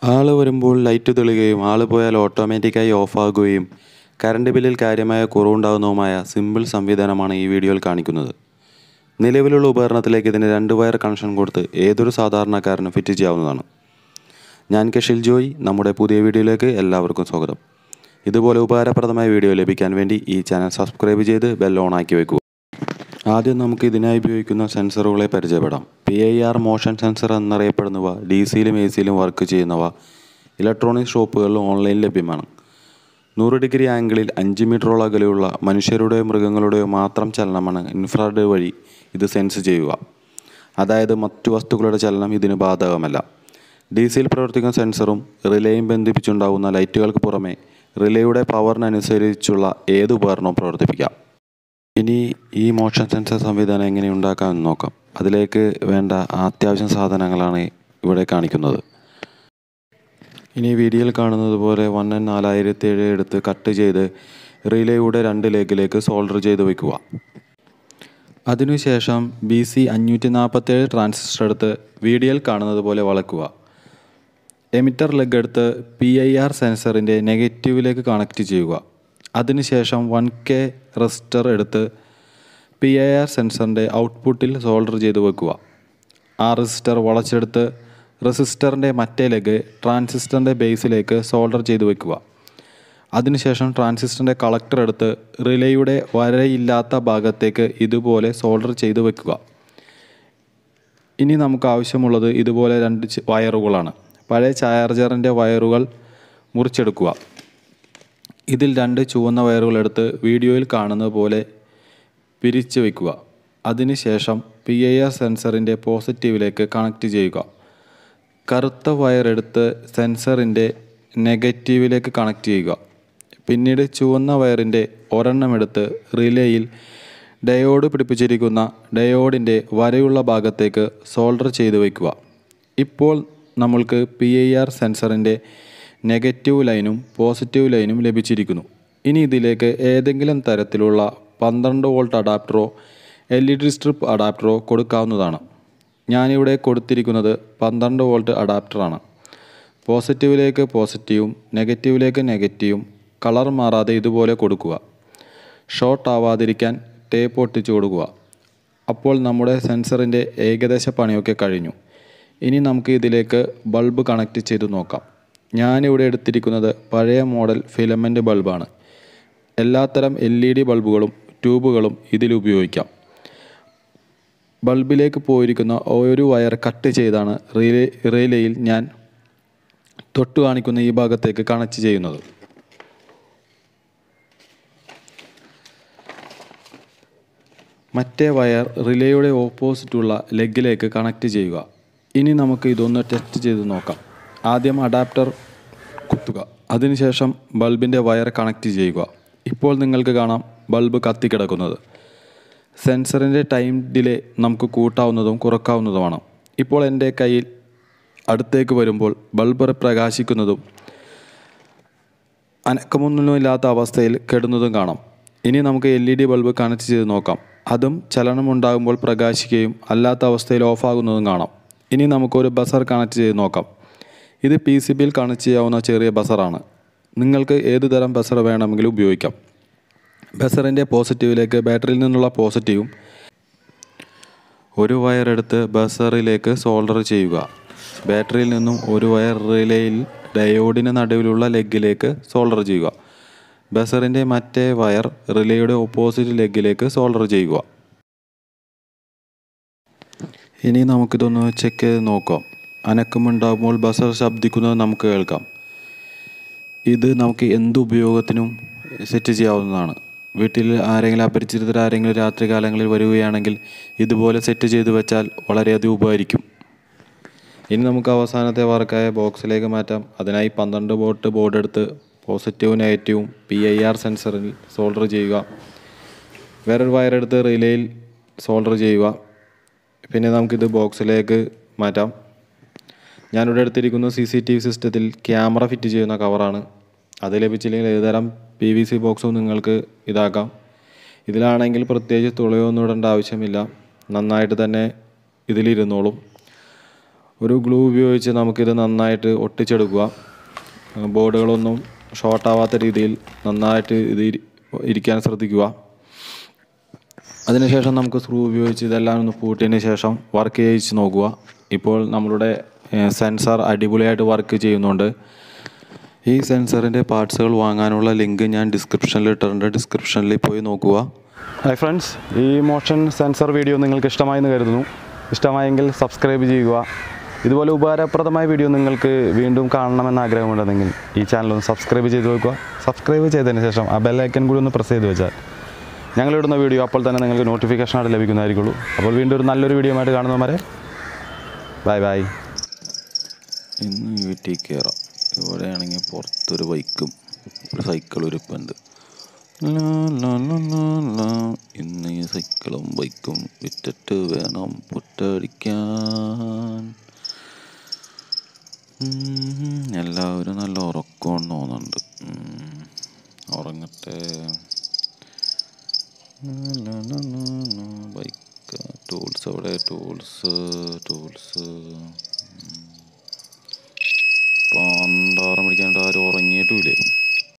ആൾ വരുമ്പോൾ ലൈറ്റ് തെളിയുകയും ആൾ പോയാൽ ഓട്ടോമാറ്റിക്കായി ഓഫാകുകയും കറണ്ട് ബില്ലിൽ കാര്യമായ കുറവുണ്ടാകുന്നതുമായ സിമ്പിൾ സംവിധാനമാണ് ഈ വീഡിയോയിൽ കാണിക്കുന്നത് നിലവിലുള്ള ഉപകരണത്തിലേക്ക് ഇതിന് രണ്ട് വയർ കണക്ഷൻ കൊടുത്ത് ഏതൊരു സാധാരണക്കാരനും ഫിറ്റ് ചെയ്യാവുന്നതാണ് ഞാൻ കെഷിൽ ജോയ് നമ്മുടെ പുതിയ വീഡിയോയിലേക്ക് എല്ലാവർക്കും സ്വാഗതം ഇതുപോലെ ഉപകാരപ്രദമായ വീഡിയോ ലഭിക്കാൻ വേണ്ടി ഈ ചാനൽ സബ്സ്ക്രൈബ് ചെയ്ത് ബെൽ ഓൺ ആക്കി വെക്കുക ആദ്യം നമുക്ക് ഇതിനായി ഉപയോഗിക്കുന്ന സെൻസറുകളെ പരിചയപ്പെടാം P I R motion sensor എന്നറിയപ്പെടുന്നവ ഡി സിയിലും എ സിയിലും വർക്ക് ചെയ്യുന്നവ ഇലക്ട്രോണിക് ഷോപ്പുകളിൽ ഓൺലൈനിൽ ലഭ്യമാണ് നൂറ് ഡിഗ്രി ആംഗിളിൽ അഞ്ച് മീറ്ററോളം അകലെയുള്ള മനുഷ്യരുടെയോ മൃഗങ്ങളുടെയോ മാത്രം ചലനമാണ് ഇൻഫ്രാറെഡ് വഴി ഇത് സെൻസ് ചെയ്യുക അതായത് മറ്റു വസ്തുക്കളുടെ ചലനം ഇതിന് ബാധകമല്ല ഡി സിയിൽ പ്രവർത്തിക്കുന്ന സെൻസറും റിലേയും ബന്ധിപ്പിച്ചുണ്ടാകുന്ന ലൈറ്റുകൾക്ക് പുറമെ റിലേയുടെ പവറിനനുസരിച്ചുള്ള ഏത് ഉപകരണവും പ്രവർത്തിപ്പിക്കാം ഇനി ഈ മോഷൻ സെൻസർ സംവിധാനം എങ്ങനെ ഉണ്ടാക്കാമെന്ന് നോക്കാം അതിലേക്ക് വേണ്ട അത്യാവശ്യം സാധനങ്ങളാണ് ഇവിടെ കാണിക്കുന്നത് ഇനി വീഡിയോയിൽ കാണുന്നത് പോലെ വൺ എൻ നാലായിരത്തി ഏഴ് എടുത്ത് കട്ട് ചെയ്ത് റിലേയുടെ രണ്ട് ലെഗിലേക്ക് സോൾഡർ ചെയ്ത് വയ്ക്കുക അതിനുശേഷം ബി സി അഞ്ഞൂറ്റി നാൽപ്പത്തേഴ് ട്രാൻസിസ്റ്റർ എടുത്ത് വീഡിയോയിൽ കാണുന്നത് പോലെ വളയ്ക്കുക എമിറ്റർ ലെഗ് എടുത്ത് പി ഐ ആർ സെൻസറിൻ്റെ നെഗറ്റീവിലേക്ക് കണക്റ്റ് ചെയ്യുക അതിനുശേഷം വൺ കെ റെസിസ്റ്റർ എടുത്ത് പി ഐ ആർ സെൻസറിൻ്റെ ഔട്ട്പുട്ടിൽ സോൾഡർ ചെയ്ത് വെക്കുക ആ റെസിസ്റ്റർ വളച്ചെടുത്ത് റെസിസ്റ്ററിൻ്റെ മറ്റേ ലെഗ് ട്രാൻസിസ്റ്ററിൻ്റെ ബേസിലേക്ക് സോൾഡർ ചെയ്ത് വെക്കുക അതിനുശേഷം ട്രാൻസിസ്റ്ററിൻ്റെ കളക്ടർ എടുത്ത് റിലേയുടെ വരയില്ലാത്ത ഭാഗത്തേക്ക് ഇതുപോലെ സോൾഡർ ചെയ്ത് വെക്കുക ഇനി നമുക്ക് ആവശ്യമുള്ളത് ഇതുപോലെ രണ്ട് ചെ- വയറുകളാണ് പഴയ ചാർജറിൻ്റെ വയറുകൾ മുറിച്ചെടുക്കുക ഇതിൽ രണ്ട് ചുവന്ന വയറുകൾ എടുത്ത് വീഡിയോയിൽ കാണുന്നത് പോലെ പിരിച്ചു വയ്ക്കുക അതിനുശേഷം പി ഐ ആർ സെൻസറിൻ്റെ പോസിറ്റീവിലേക്ക് കണക്റ്റ് ചെയ്യുക കറുത്ത വയർ എടുത്ത് സെൻസറിൻ്റെ നെഗറ്റീവിലേക്ക് കണക്റ്റ് ചെയ്യുക പിന്നീട് ചുവന്ന വയറിൻ്റെ ഒരെണ്ണം എടുത്ത് റിലേയിൽ ഡയോഡ് പിടിപ്പിച്ചിരിക്കുന്ന ഡയോഡിൻ്റെ വരയുള്ള ഭാഗത്തേക്ക് സോൾഡർ ചെയ്ത് വയ്ക്കുക ഇപ്പോൾ നമ്മൾക്ക് പി ഐ ആർ സെൻസറിൻ്റെ നെഗറ്റീവ് ലൈനും പോസിറ്റീവ് ലൈനും ലഭിച്ചിരിക്കുന്നു ഇനി ഇതിലേക്ക് ഏതെങ്കിലും തരത്തിലുള്ള പന്ത്രണ്ട് വോൾട്ട് അഡാപ്റ്ററോ എൽ ഇ ഡി സ്ട്രിപ്പ് അഡാപ്റ്ററോ കൊടുക്കാവുന്നതാണ് ഞാനിവിടെ കൊടുത്തിരിക്കുന്നത് പന്ത്രണ്ട് വോൾട്ട് അഡാപ്റ്ററാണ് പോസിറ്റീവിലേക്ക് പോസിറ്റീവും നെഗറ്റീവിലേക്ക് നെഗറ്റീവും കളർ മാറാതെ ഇതുപോലെ കൊടുക്കുക ഷോർട്ട് ആവാതിരിക്കാൻ ടേപ്പ് ഒട്ടിച്ചു കൊടുക്കുക അപ്പോൾ നമ്മുടെ സെൻസറിൻ്റെ ഏകദേശ പണിയൊക്കെ കഴിഞ്ഞു ഇനി നമുക്ക് ഇതിലേക്ക് ബൾബ് കണക്റ്റ് ചെയ്ത് നോക്കാം ഞാനിവിടെ എടുത്തിരിക്കുന്നത് പഴയ മോഡൽ ഫിലമെൻ്റ് ബൾബാണ് എല്ലാത്തരം എൽ ഇ ഡി ബൾബുകളും ട്യൂബുകളും ഇതിൽ ഉപയോഗിക്കാം ബൾബിലേക്ക് പോയിരിക്കുന്ന ഒരു വയർ കട്ട് ചെയ്താണ് റിലേ റിലേയിൽ ഞാൻ തൊട്ടു കാണിക്കുന്ന ഈ ഭാഗത്തേക്ക് കണക്ട് ചെയ്യുന്നത് മറ്റേ വയർ റിലേയുടെ ഓപ്പോസിറ്റുള്ള ലെഗിലേക്ക് കണക്ട് ചെയ്യുക ഇനി നമുക്ക് ഇതൊന്ന് ടെസ്റ്റ് ചെയ്ത് നോക്കാം ആദ്യം അഡാപ്റ്റർ കുത്തുക അതിനുശേഷം ബൾബിൻ്റെ വയർ കണക്ട് ചെയ്യുക ഇപ്പോൾ നിങ്ങൾക്ക് കാണാം ബൾബ് കത്തിക്കിടക്കുന്നത് സെൻസറിൻ്റെ ടൈം ഡിലേ നമുക്ക് കൂട്ടാവുന്നതും കുറക്കാവുന്നതുമാണ് ഇപ്പോൾ എൻ്റെ കയ്യിൽ അടുത്തേക്ക് വരുമ്പോൾ ബൾബ് പ്രകാശിക്കുന്നതും അനക്കമൊന്നുമില്ലാത്ത അവസ്ഥയിൽ കെടുന്നതും കാണാം ഇനി നമുക്ക് L E D bulb connect ചെയ്ത് നോക്കാം അതും ചലനമുണ്ടാകുമ്പോൾ പ്രകാശിക്കുകയും അല്ലാത്ത അവസ്ഥയിൽ ഓഫാകുന്നതും കാണാം ഇനി നമുക്കൊരു ബസർ കണക്ട് ചെയ്ത് നോക്കാം ഇത് പി സി ബിയിൽ കണക്ട് ചെയ്യാവുന്ന ചെറിയ ബസറാണ് നിങ്ങൾക്ക് ഏത് തരം ബസർ വേണമെങ്കിലും ഉപയോഗിക്കാം ബസറിൻ്റെ പോസിറ്റീവിലേക്ക് ബാറ്ററിയിൽ നിന്നുള്ള പോസിറ്റീവും ഒരു വയർ എടുത്ത് ബസറിലേക്ക് സോൾഡർ ചെയ്യുക ബാറ്ററിയിൽ നിന്നും ഒരു വയർ റിലേയിൽ ഡയോഡിന് നടുവിലുള്ള ലെഗിലേക്ക് സോൾഡർ ചെയ്യുക ബസറിൻ്റെ മറ്റേ വയർ റിലേയുടെ ഓപ്പോസിറ്റ് ലെഗിലേക്ക് സോൾഡർ ചെയ്യുക ഇനി നമുക്കിതൊന്ന് ചെക്ക് ചെയ്ത് നോക്കാം അനക്കമുണ്ടാകുമ്പോൾ ബസർ ശബ്ദിക്കുന്നത് നമുക്ക് കേൾക്കാം ഇത് നമുക്ക് എന്ത് ഉപയോഗത്തിനും സെറ്റ് ചെയ്യാവുന്നതാണ് വീട്ടിൽ ആരെങ്കിലും അപരിചിതർ ആരെങ്കിലും രാത്രി കാലങ്ങളിൽ വരികയാണെങ്കിൽ ഇതുപോലെ സെറ്റ് ചെയ്ത് വെച്ചാൽ വളരെയധികം ഉപകരിക്കും ഇനി നമുക്ക് അവസാനത്തെ വർക്കായ ബോക്സിലേക്ക് മാറ്റാം അതിനായി പന്ത്രണ്ട് വോട്ട് ബോർഡ് എടുത്ത് പോസിറ്റീവും നെഗറ്റീവും പി ഐ ആർ സെൻസറിൽ സോൾഡർ ചെയ്യുക വേറൊരു വയർ എടുത്ത് റിലേയിൽ സോൾഡർ ചെയ്യുക പിന്നെ നമുക്കിത് ബോക്സിലേക്ക് മാറ്റാം ഞാനിവിടെ എടുത്തിരിക്കുന്നത് സി സി ടി വി സിസ്റ്റത്തിൽ ക്യാമറ ഫിറ്റ് ചെയ്യുന്ന കവറാണ് അത് ലഭിച്ചില്ലെങ്കിൽ ഏതുതരം പി വി സി ബോക്സും നിങ്ങൾക്ക് ഇതാക്കാം ഇതിലാണെങ്കിൽ പ്രത്യേകിച്ച് തുളയൊന്നും ഇടേണ്ട ആവശ്യമില്ല നന്നായിട്ട് തന്നെ ഇതിലിരുന്നോളും ഒരു ഗ്ലൂ ഉപയോഗിച്ച് നമുക്കിത് നന്നായിട്ട് ഒട്ടിച്ചെടുക്കുക ബോർഡുകളൊന്നും ഷോർട്ടാവാത്ത രീതിയിൽ നന്നായിട്ട് ഇത് ഇരി- ഇരിക്കാൻ ശ്രദ്ധിക്കുക അതിനുശേഷം നമുക്ക് സ്ക്രൂ ഉപയോഗിച്ച് ഇതെല്ലാം ഒന്ന് പൂട്ടിയതിന് ശേഷം വർക്ക് ചെയ്യിച്ച് നോക്കുക ഇപ്പോൾ നമ്മളുടെ സെൻസർ അടിപൊളിയായിട്ട് വർക്ക് ചെയ്യുന്നുണ്ട് ഈ സെൻസറിൻ്റെ പാർട്സുകൾ വാങ്ങാനുള്ള ലിങ്ക് ഞാൻ ഡിസ്ക്രിപ്ഷനിൽ ഇട്ടിട്ടുണ്ട് ഡിസ്ക്രിപ്ഷനിൽ പോയി നോക്കുക ഹായ് ഫ്രണ്ട്സ് ഈ മോഷൻ സെൻസർ വീഡിയോ നിങ്ങൾക്ക് ഇഷ്ടമായെന്ന് കരുതുന്നു ഇഷ്ടമായെങ്കിൽ സബ്സ്ക്രൈബ് ചെയ്യുക ഇതുപോലെ ഉപകാരപ്രദമായ വീഡിയോ നിങ്ങൾക്ക് വീണ്ടും കാണണമെന്ന് ആഗ്രഹമുണ്ടെങ്കിൽ ഈ ചാനൽ ഒന്ന് സബ്സ്ക്രൈബ് ചെയ്ത് വെക്കുക സബ്സ്ക്രൈബ് ചെയ്തതിന് ശേഷം ആ ബെല്ലൈക്കൻ കൂടി ഒന്ന് പ്രസ് ചെയ്ത് വെച്ചാൽ ഞങ്ങളിടുന്ന വീഡിയോ അപ്പോൾ തന്നെ നിങ്ങൾക്ക് നോട്ടിഫിക്കേഷനായിട്ട് ലഭിക്കുന്നതായിരിക്കുള്ളൂ അപ്പോൾ വീണ്ടും ഒരു നല്ലൊരു വീഡിയോ ആയിട്ട് കാണുന്നവരെ ബൈ ബൈ ഇന്ന് വീട്ടിൽ കയറാം ഇവിടെയാണെങ്കിൽ പുറത്തൊരു ബൈക്കും ഒരു സൈക്കിളും ഇരിപ്പുണ്ട് ലാ, ലാ, ലാ, ലാ, ലാ. ഇന്ന് ഈ സൈക്കിളും ബൈക്കും വിറ്റിട്ട് വേണം പുറ്റടിക്കാൻ ഉം, എല്ലാവരും നല്ല ഉറക്കമെന്ന് തോന്നുന്നുണ്ട് ഉം, ഉറങ്ങട്ടെ ബൈക്ക് ടൂൾസ് അവിടെ ടൂൾസ് ടൂൾസ് പണ്ടാറം പിടിക്കാണ്ട് ആരും ഉറങ്ങിയിട്ടുമില്ലേ